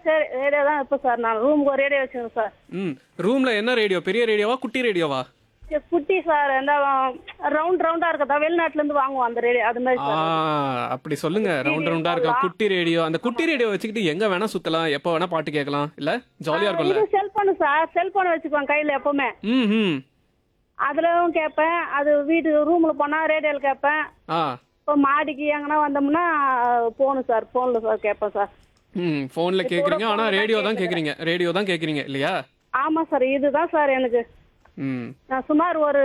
சரி ரேடியோ தான் இப்போ சார் நான் ரூமுக்கு ஒரு ரேடியோ வச்சுருக்கேன் சார் ம் ரூம்ல என்ன ரேடியோ பெரிய ரேடியோவா குட்டி ரேடியோவா சரி, குட்டி சார் இந்த ரவுண்ட் ரவுண்டா இருக்கதா வெளிநாட்டுல இருந்து வாங்குவோம் அந்த ரேடியோ அது மாதிரி ஆ சார் அப்படி சொல்லுங்க ரவுண்ட் ரவுண்டா இருக்க குட்டி ரேடியோ அந்த குட்டி ரேடியோ வச்சுக்கிட்டு எங்க வேணா சுத்தலாம் எப்ப வேணா பாட்டு கேட்கலாம் இல்ல ஜாலியா இருக்கும்ல இது செல்போனு சார் செல்போன் வச்சுக்குவேன் கையில எப்பவுமே ம் ம் அதுலவும் கேட்பேன் அது வீட்டு ரூம்ல போனா ரேடியோல கேட்பேன் ஆ இப்போ மாடிக்கு எங்கன்னா வந்தோம்னா போகணும் சார் போன்ல சார் கேட்பேன் சார் ம் ஃபோன்ல கேக்குறீங்க ஆனா ரேடியோ தான் கேக்குறீங்க ரேடியோ தான் கேக்குறீங்க இல்லையா ஆமா சார் இதுதான் சார் எனக்கு ம் நான் சுமார் ஒரு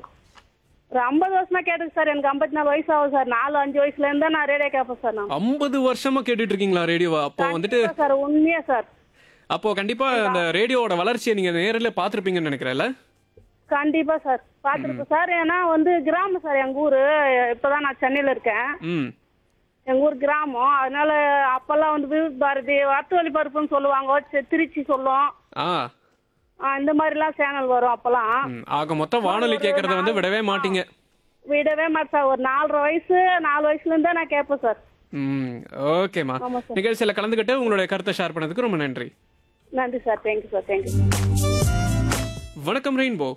ஒரு ஐம்பது வருஷமா கேட்டுக்கு சார் எனக்கு ஐம்பத்தி நாலு வயசு ஆகுது சார் நாலு அஞ்சு வயசுல இருந்தா நான் ரேடியோ கேட்பேன் சார் நான் ஐம்பது வருஷமா கேட்டுட்டு இருக்கீங்களா ரேடியோவா அப்போ வந்துட்டு கண்டிப்பா சார் உண்மையா சார் அப்போ கண்டிப்பா அந்த ரேடியோவோட வளர்ச்சியை நீங்க நேரில் பாத்திருப்பீங்கன்னு நினைக்கிறேன்ல கண்டிப்பா சார் பாத்துருக்கேன் சார் ஏன்னா வந்து கிராமம் சார் எங்க ஊரு இப்பதான் நான் சென்னையில இருக்கேன் ம் எங்க ஊர் கிராமம் அதனால அப்பெல்லாம் வந்து விருத் பாரதி வட்டுவலி பருப்புன்னு சொல்லுவாங்க சி- திருச்சி சொல்லும் ஆ ஆ, இந்த மாதிரிலாம் சேனல் வரும் அப்பெல்லாம் ம். ஆக மொத்தம் வானொலி கேட்கறத வந்து விடவே மாட்டீங்க விடவே மாட்டேன் சார் ஒரு நாலரை வயசு நாலு வயசுல இருந்தே நான் கேட்பேன் சார் ம் ஓகேம்மா ஆமா சார். நிகழ்ச்சியில கலந்துக்கிட்டு உங்களுடைய கருத்தை ஷேர் பண்ணதுக்கு ரொம்ப நன்றி நன்றி sir thank you sir thank you sir வணக்கம் ரெயின்போ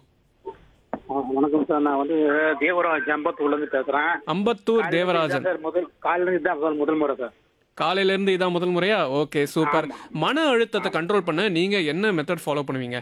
ஆ, வணக்கம் சார் நான் வந்து தேவராஜ் அம்பத்தூர்ல இருந்து பேசுறேன் அம்பத்தூர் தேவராஜன் சார் முதல் காலையில இருந்து தான் சார் முதல் முறை சார் காலையில இருந்து இதான் முதல் முறையா ஓகே சூப்பர் மன அழுத்தத்தை கண்ட்ரோல் பண்ண நீங்க என்ன மெத்தட் ஃபாலோ பண்ணுவீங்க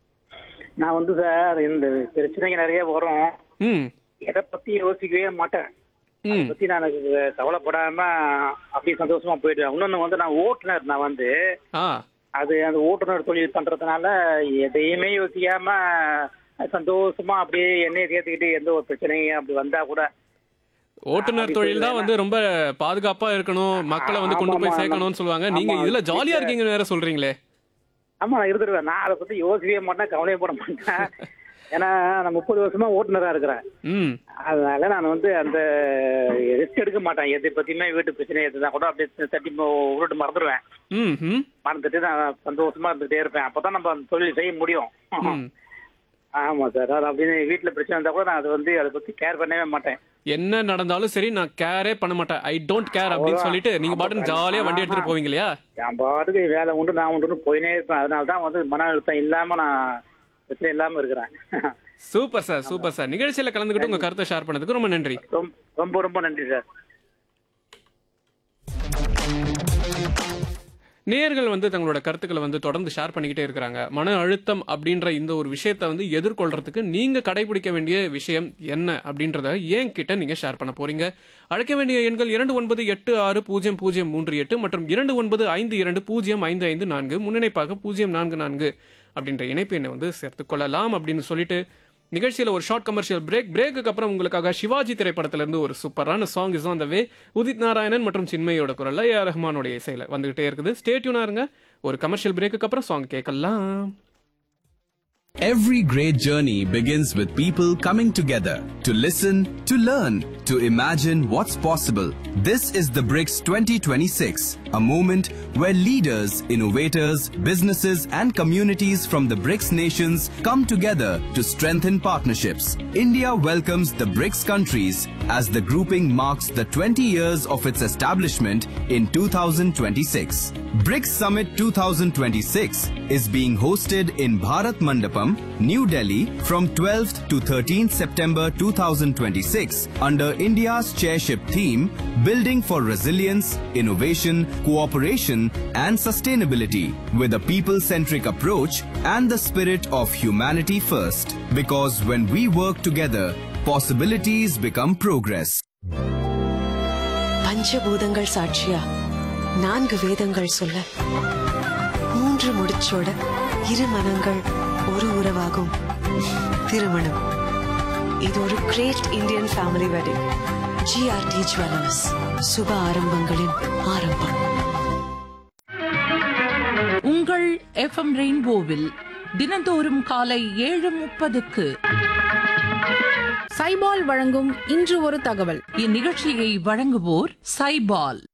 நான் வந்து சார் இந்த பிரச்சனைங்க நிறைய வரும் ம் எதை பத்தி யோசிக்கவே மாட்டேன் அதை ம் பத்தி நான் கவலைப்படாம அப்படியே சந்தோஷமா போயிடுவேன் இன்னொன்னு வந்து நான் ஓட்டுநர் நான் வந்து ஆ அது அந்த ஓட்டுநர் தொழில் பண்றதுனால எதையுமே யோசிக்காம சந்தோஷமா அப்படியே எண்ணெயை சேர்த்துக்கிட்டு எந்த ஒரு பிரச்சனையும் அப்படி வந்தா கூட ஓட்டுநர் தொழில் தான் வந்து ரொம்ப பாதுகாப்பா இருக்கணும் மக்களை வந்து கொண்டு போய் ஆமாமா. சேர்க்கணும்னு சொல்லுவாங்க நீங்க ஆமா. இதுல ஜாலியா இருக்கீங்கன்னு வேற சொல்றீங்களே ஆமா நான் இருந்துருவேன் நான் அதை பத்தி யோசிக்கவே மாட்டேன் கவலையே போட மாட்டேன் ஏன்னா நான் முப்பது வருஷமா ஓட்டுநரா இருக்கிறேன் ம் அதனால நான் வந்து அந்த ரிஸ்க் எடுக்க மாட்டேன் எதை பத்தியுமே வீட்டு பிரச்சனை எதுனா கூட அப்படியே தட்டி உருட்டு மறந்துடுவேன் ம் ம் மறந்துட்டு நான் சந்தோஷமா இருந்துட்டே இருப்பேன் அப்பதான் நம்ம அந்த தொழில் செய்ய முடியும் ம் ஆமா சார் அது அப்படின்னு வீட்டுல பிரச்சனை இருந்தா கூட நான் அதை வந்து அதை பத்தி கேர் பண்ணவே மாட்டேன் என்ன நடந்தாலும் சரி நான் கேரே பண்ண மாட்டேன் ஐ டோன்ட் கேர் அப்படின்னு சொல்லிட்டு நீங்க பாட்டுன்னு ஜாலியா வண்டி எடுத்துட்டு போவீங்க இல்லையா என் பாட்டுக்கு வேலை உண்டு நான் உண்டுன்னு போயினே இருப்பேன் அதனால தான் வந்து மன அழுத்தம் இல்லாம நான் பிரச்சனை இல்லாம இருக்கிறேன் சூப்பர் சார் சூப்பர் சார் நிகழ்ச்சியில கலந்துக்கிட்டு உங்க கருத்தை ஷேர் பண்ணதுக்கு ரொம்ப நன்றி ரொம்ப ரொம்ப ரொம்ப நன்றி சார் நேயர்கள் வந்து தங்களோட கருத்துக்களை வந்து தொடர்ந்து ஷேர் பண்ணிக்கிட்டே இருக்கிறாங்க மன அழுத்தம் அப்படின்ற இந்த ஒரு விஷயத்தை வந்து எதிர்கொள்றதுக்கு நீங்க கடைபிடிக்க வேண்டிய விஷயம் என்ன அப்படின்றத ஏன் கிட்ட நீங்க ஷேர் பண்ண போறீங்க அழைக்க வேண்டிய எண்கள் இரண்டு ஒன்பது எட்டு ஆறு பூஜ்ஜியம் பூஜ்ஜியம் மூன்று எட்டு மற்றும் இரண்டு ஒன்பது ஐந்து இரண்டு பூஜ்ஜியம் ஐந்து ஐந்து நான்கு முன்னிணைப்பாக பூஜ்ஜியம் நான்கு நான்கு அப்படின்ற இணைப்பு எண்ணை வந்து சேர்த்துக் கொள்ளலாம் அப்படின்னு சொல்லிட்டு நிகழ்ச்சியில ஒரு ஷார்ட் கமர்ஷியல் பிரேக் பிரேக்குக்கு அப்புறம் உங்களுக்காக சிவாஜி திரைப்படத்துல இருந்து ஒரு சூப்பரான song is on the way Udit Narayanan மற்றும் சின்மையோட குரல்ல ஏ ஆர் ரஹ்மானோட இசையில வந்துகிட்டே இருக்குது ஸ்டேட்யூனா இருங்க ஒரு கமர்ஷியல் பிரேக்குக்கு அப்புறம் சாங் கேட்கலாம் Every great journey begins with people coming together to listen, to learn, to imagine what's possible. This is the BRICS 2026, a moment where leaders, innovators, businesses, and communities from the BRICS nations come together to strengthen partnerships. India welcomes the BRICS countries as the grouping marks the 20 years of its establishment in 2026. BRICS Summit 2026 is being hosted in Bharat Mandapam, New Delhi from 12th to 13th September 2026 under India's chairship theme Building for Resilience, Innovation, Cooperation and Sustainability with a people-centric approach and the spirit of humanity first. Because when we work together, possibilities become progress. பஞ்சபூதங்கள் சாட்சியா நான்கு வேதங்கள் சொல்ல மூன்று முடிச்சோட இரு மனங்கள் ஒரு உறவாகும் திருமணம் இது ஒரு great Indian family wedding GRT jewellers சுப ஆரம்பங்களின் ஆரம்பம் உங்கள் எஃப்எம் ரெயின்போவில் தினந்தோறும் காலை ஏழு முப்பதுக்கு சைபால் வழங்கும் இன்று ஒரு தகவல் இந்நிகழ்ச்சியை வழங்குவோர் சைபால்